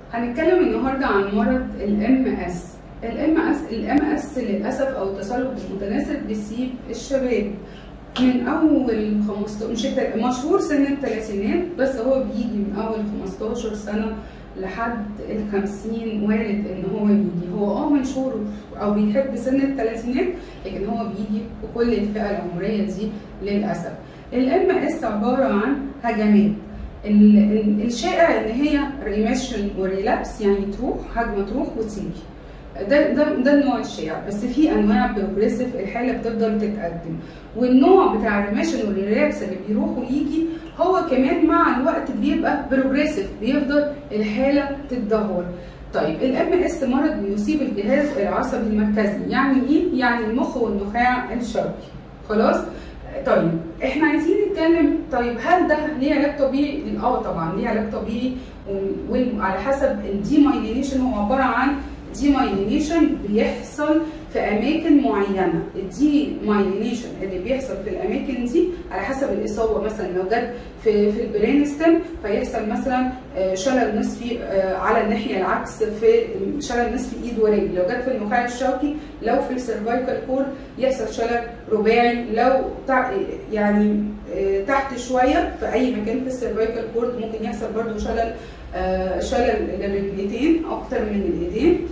هنتكلم النهارده عن مرض الام اس الام اس الام اس للاسف او التصلب المتناسب بيسيب الشباب من اول 15 مش الت- مشهور سن الثلاثينات بس هو بيجي من اول 15 سنه لحد ال 50 وارد ان هو يجي هو اه مشهور او بيحب سن الثلاثينات لكن هو بيجي في كل الفئه العمريه دي للاسف الام اس عباره عن هجمات ال- ال- الشائع ان هي ريميشن وريلابس يعني تروح هجمه تروح وتيجي ده ده ده النوع الشائع بس في انواع بروجريسيف الحاله بتفضل تتقدم والنوع بتاع الريميشن والريلابس اللي بيروح ويجي هو كمان مع الوقت بيبقى بروجريسيف بيفضل الحاله تتدهور طيب الام اس مرض بيصيب الجهاز العصبي المركزي يعني ايه يعني المخ والنخاع الشوكي خلاص طيب احنا عايزين نتكلم طيب هل ده ليه علاج طبيعي؟ اه طبعا ليه علاج طبيعي و- وعلى حسب الديمايلينيشن هو عباره عن ديمايلينيشن بيحصل في اماكن معينه الديمايلينيشن اللي بيحصل في الاماكن دي على حسب الاصابه مثلا لو جت في في البرين ستيم فيحصل مثلا آه، شلل نصفي آه، على الناحيه العكس في شلل نصفي ايد ورجل لو جت في النخاع الشوكي لو في السيرفايكال كور يحصل شلل رباعي لو تع- يعني آه، تحت شويه في اي مكان في السيرفايكال كورد ممكن يحصل برضو شلل آه، شلل للرجلتين اكتر من الايدين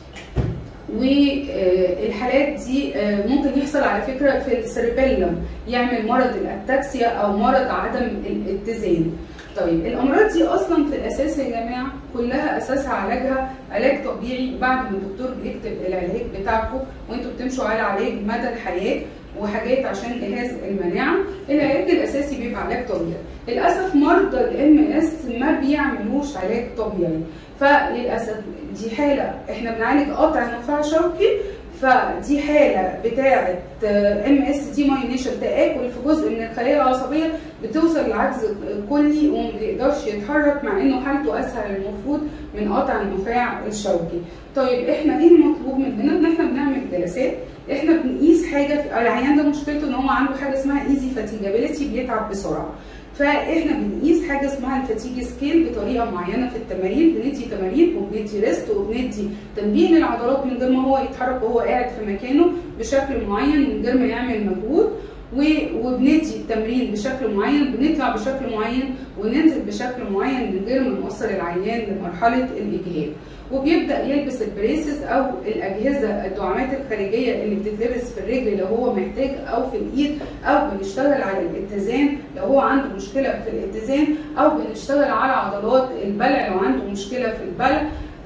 والحالات دي آه، ممكن يحصل على فكره في السيربيلم يعمل مرض الاتاكسيا او مرض عدم الاتزان طيب الامراض دي اصلا في الاساس يا جماعه كلها اساسها علاجها علاج طبيعي بعد ما الدكتور بيكتب العلاج بتاعكم وانتوا بتمشوا على علاج مدى الحياه وحاجات عشان جهاز المناعه العلاج الاساسي بيبقى علاج طبيعي للاسف مرضى الام اس ما بيعملوش علاج طبيعي فللاسف دي حاله احنا بنعالج قطع نخاع شوكي فدي حاله بتاعه ام اس دي ماينيشن تاكل في جزء من الخلايا العصبيه بتوصل لعجز كلي وما بيقدرش يتحرك مع انه حالته اسهل المفروض من قطع النخاع الشوكي. طيب احنا ايه المطلوب مننا؟ ان احنا بنعمل جلسات احنا بنقيس حاجه في العيان ده مشكلته ان هو عنده حاجه اسمها ايزي فاتيجابيلتي بيتعب بسرعه. فاحنا بنقيس حاجه اسمها الفاتيج سكيل بطريقه معينه في التمارين بندي تمارين وبندي ريست وبندي تنبيه للعضلات من غير ما هو يتحرك وهو قاعد في مكانه بشكل معين من غير ما يعمل مجهود و- وبندي التمرين بشكل معين بنطلع بشكل معين وننزل بشكل معين من غير ما نوصل العيان لمرحله الاجهاد وبيبدا يلبس البريسز او الاجهزه الدعامات الخارجيه اللي بتتلبس في الرجل لو هو محتاج او في الايد او بنشتغل على الاتزان لو هو عنده مشكله في الاتزان او بنشتغل على عضلات البلع لو عنده مشكله في البلع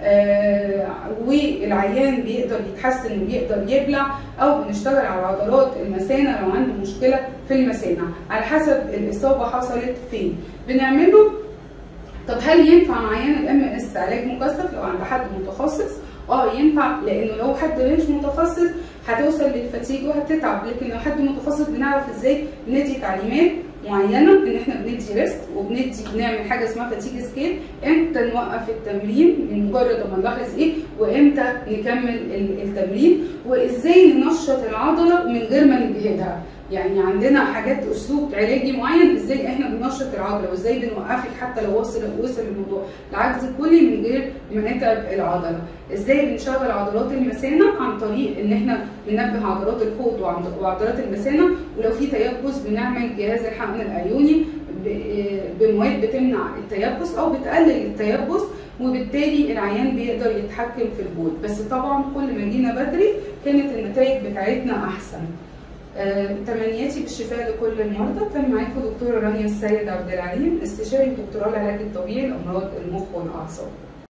آه والعيان بيقدر يتحسن وبيقدر يبلع او بنشتغل على عضلات المثانه لو عنده مشكله في المثانه على حسب الاصابه حصلت فين بنعمله طب هل ينفع مع عيان الام اس علاج مكثف لو عند حد متخصص؟ اه ينفع لانه لو حد مش متخصص هتوصل للفتيج وهتتعب لكن لو حد متخصص بنعرف ازاي ندي تعليمات معينه ان احنا بندي ريست وبندي بنعمل حاجه اسمها فتيج سكيل امتى نوقف التمرين من مجرد ما نلاحظ ايه وامتى نكمل ال- التمرين وازاي ننشط العضله من غير ما نجهدها يعني عندنا حاجات اسلوب علاجي معين ازاي احنا بننشط العضله وازاي بنوقفك حتى لو وصل وصل الموضوع العجز الكلي من غير ما نتعب العضله ازاي بنشغل عضلات المثانه عن طريق ان احنا بننبه عضلات الحوض وعض- وعضلات المثانه ولو في تيبس بنعمل جهاز الحقن الايوني ب- بمواد بتمنع التيبس او بتقلل التيبس وبالتالي العيان بيقدر يتحكم في البول بس طبعا كل ما جينا بدري كانت النتائج بتاعتنا احسن آه، تمنياتي بالشفاء لكل المرضى كان معاكم دكتوره رانيا السيد عبد العليم استشاري دكتوراه العلاج الطبيعي لامراض المخ والاعصاب